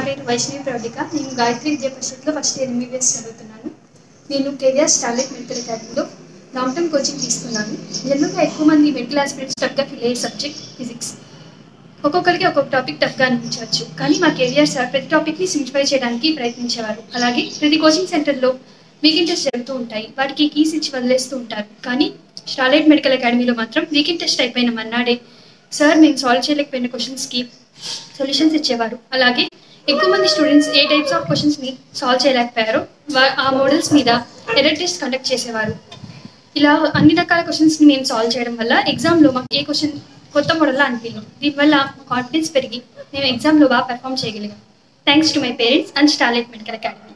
పేరు వైష్ణవి ప్రౌఢిక నేను గాయత్రి విద్యా పరిషత్లో ఫస్ట్ ఇయర్ ఎంబీబీఎస్ చదువుతున్నాను నేను కెరియర్ స్టార్లెట్ మెడికల్ అకాడమీలో లాంగ్ టర్మ్ కోచింగ్ తీసుకున్నాను జనరల్గా ఎక్కువ మంది మెడికల్ ఆస్పిరెంట్స్ టఫ్గా ఫీల్ అయ్యే సబ్జెక్ట్ ఫిజిక్స్ ఒక్కొక్కరికి ఒక్కొక్క టాపిక్ టఫ్గా అనిపించవచ్చు కానీ మా కెరియర్ సార్ ప్రతి టాపిక్ని సింప్లిఫై చేయడానికి ప్రయత్నించేవారు అలాగే ప్రతి కోచింగ్ సెంటర్లో వీకెండ్ టెస్ట్ జరుగుతూ ఉంటాయి వాటికి కీస్ ఇచ్చి వదిలేస్తూ ఉంటారు కానీ స్టార్లైట్ మెడికల్ అకాడమీలో మాత్రం వీకెండ్ టెస్ట్ అయిపోయిన మన్నాడే సార్ మేము సాల్వ్ చేయలేకపోయిన క్వశ్చన్స్కి సొల్యూషన్స్ ఇచ్చేవారు అలాగే ఎక్కువ మంది స్టూడెంట్స్ ఏ టైప్స్ ఆఫ్ క్వశ్చన్స్ని సాల్వ్ చేయలేకపోయారో వా- ఆ మోడల్స్ మీద ఎర్రర్ టెస్ట్ కండక్ట్ చేసేవారు ఇలా అన్ని రకాల క్వశ్చన్స్ని మేము సాల్వ్ చేయడం వల్ల ఎగ్జామ్లో మాకు ఏ క్వశ్చన్ కొత్త మోడల్లా అనిపించింది దీనివల్ల కాన్ఫిడెన్స్ పెరిగి మేము ఎగ్జామ్లో బాగా పెర్ఫామ్ చేయగలిగాం thanks to my parents and starlet medical academy